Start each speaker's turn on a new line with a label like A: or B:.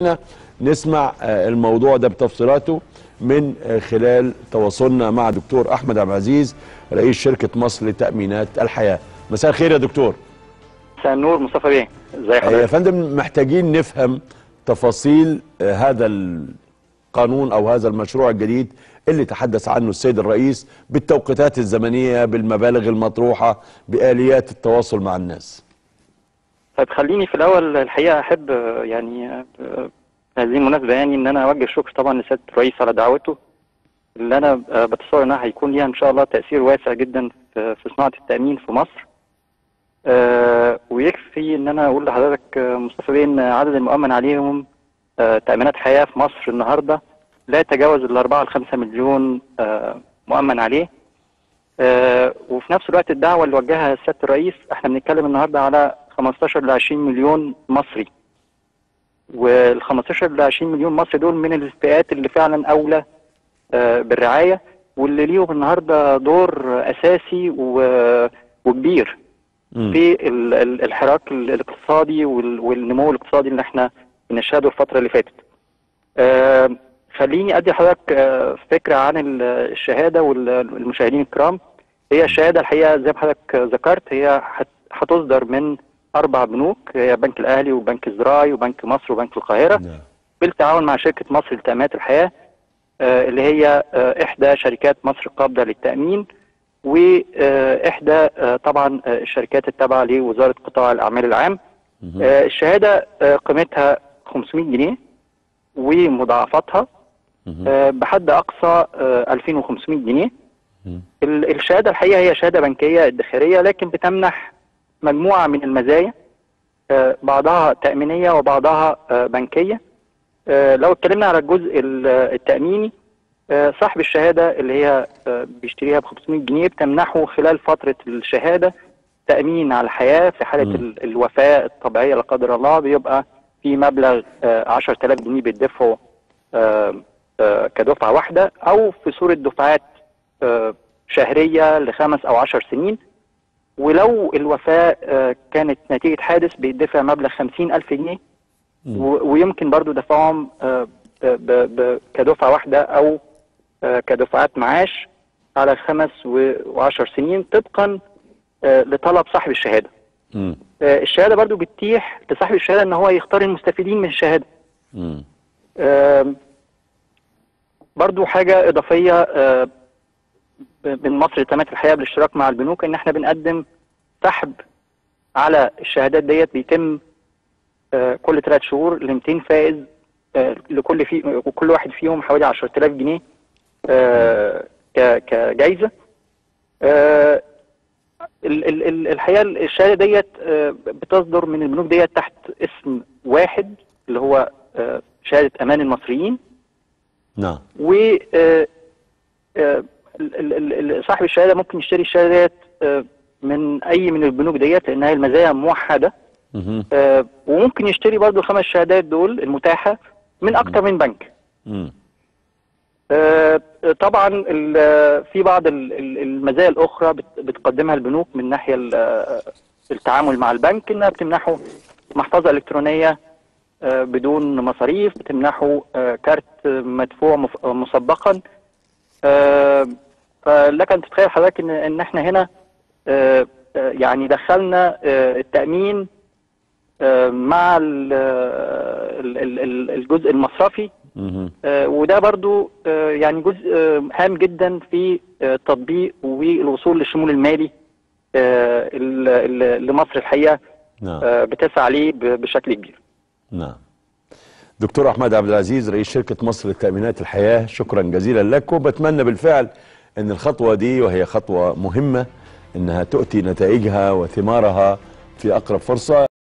A: نسمع الموضوع ده بتفصيلاته من خلال تواصلنا مع دكتور احمد عبد العزيز رئيس شركه مصر لتامينات الحياه مساء الخير يا دكتور
B: مساء النور مصطفى بيه ازي
A: يا
B: حضرتك
A: فندم محتاجين نفهم تفاصيل هذا القانون او هذا المشروع الجديد اللي تحدث عنه السيد الرئيس بالتوقيتات الزمنيه بالمبالغ المطروحه باليات التواصل مع الناس
B: طيب خليني في الاول الحقيقه احب آه، يعني آه، هذه المناسبه يعني ان انا اوجه شكر طبعا لسياده الرئيس على دعوته اللي انا آه، بتصور انها هيكون ليها ان شاء الله تاثير واسع جدا في في صناعه التامين في مصر آه، ويكفي ان انا اقول لحضرتك آه، مصطفى بيه ان عدد المؤمن عليهم آه، تامينات حياه في مصر النهارده لا يتجاوز ال 4 ل 5 مليون آه، مؤمن عليه آه، وفي نفس الوقت الدعوه اللي وجهها سياده الرئيس احنا بنتكلم النهارده على 15 ل 20 مليون مصري وال 15 ل 20 مليون مصري دول من الفئات اللي فعلا اولى آه، بالرعايه واللي ليهم النهارده دور اساسي و- وكبير
A: مم.
B: في ال- ال- الحراك ال- الاقتصادي وال- والنمو الاقتصادي اللي احنا بنشهده الفتره اللي فاتت. آه، خليني ادي لحضرتك آه، فكره عن ال- الشهاده والمشاهدين الكرام. هي الشهاده الحقيقه زي ما حضرتك ذكرت هي هت- هتصدر من اربع بنوك هي بنك الاهلي وبنك الزراعي وبنك مصر وبنك القاهره
A: نعم.
B: بالتعاون مع شركه مصر لتامينات الحياه آه، اللي هي آه، احدى شركات مصر القابضه للتامين واحدى آه، طبعا آه، الشركات التابعه لوزاره قطاع الاعمال العام
A: مهم.
B: آه، الشهاده آه، قيمتها 500 جنيه ومضاعفاتها
A: مهم.
B: آه، بحد اقصى آه، 2500 جنيه
A: مم.
B: ال- الشهاده الحقيقه هي شهاده بنكيه ادخاريه لكن بتمنح مجموعه من المزايا آه، بعضها تامينيه وبعضها آه، بنكيه آه، لو اتكلمنا على الجزء ال- التاميني آه، صاحب الشهاده اللي هي آه، بيشتريها ب 500 جنيه بتمنحه خلال فتره الشهاده تامين على الحياه في حاله
A: مم.
B: ال- الوفاه الطبيعيه لا قدر الله بيبقى في مبلغ آه، 10000 جنيه بيدفعوا آه، آه، كدفعه واحده او في صوره دفعات آه، شهريه لخمس او عشر سنين ولو الوفاه آه، كانت نتيجه حادث بيدفع مبلغ 50000 جنيه
A: مم.
B: و- ويمكن برضو دفعهم آه، ب- ب- كدفعه واحده او آه، كدفعات معاش على خمس و- وعشر سنين طبقا آه، لطلب صاحب الشهاده.
A: مم.
B: آه، الشهاده برضو بتتيح لصاحب الشهاده ان هو يختار المستفيدين من الشهاده.
A: مم.
B: آم، برضو حاجة إضافية آه، ب- من مصر لتامينات الحياة بالاشتراك مع البنوك إن إحنا بنقدم سحب على الشهادات ديت بيتم آه، كل ثلاث شهور ل 200 فائز آه، لكل في وكل واحد فيهم حوالي 10000 جنيه آه، ك- كجايزة آه، ال- ال- ال- الحقيقة الشهادة ديت آه، بتصدر من البنوك ديت تحت اسم واحد اللي هو آه، شهادة أمان المصريين
A: نعم
B: و آه، آه، ال- ال- ال- صاحب الشهاده ممكن يشتري الشهاده ديت آه، من اي من البنوك ديت لانها المزايا موحده
A: مهم.
B: آه، وممكن يشتري برضو الخمس شهادات دول المتاحه من اكتر من بنك
A: مم.
B: آه، طبعا ال- في بعض ال- ال- المزايا الاخرى بت- بتقدمها البنوك من ناحيه ال- آه، التعامل مع البنك انها بتمنحه محفظه الكترونيه آه، بدون مصاريف بتمنحه آه، كارت مدفوع مف- مسبقا آه، فلك ان تتخيل حضرتك ان ان احنا هنا آه، آه، يعني دخلنا آه، التامين آه، مع ال- ال- ال- ال- الجزء المصرفي
A: مهم.
B: آه، وده برضو آه، يعني جزء آه، هام جدا في آه، التطبيق والوصول للشمول المالي آه، ال- ال- اللي مصر الحقيقه
A: نعم
B: آه، بتسعى ليه ب- بشكل كبير.
A: نعم دكتور احمد عبد العزيز رئيس شركه مصر لتامينات الحياه شكرا جزيلا لك وبتمنى بالفعل ان الخطوه دي وهي خطوه مهمه انها تؤتي نتائجها وثمارها في اقرب فرصه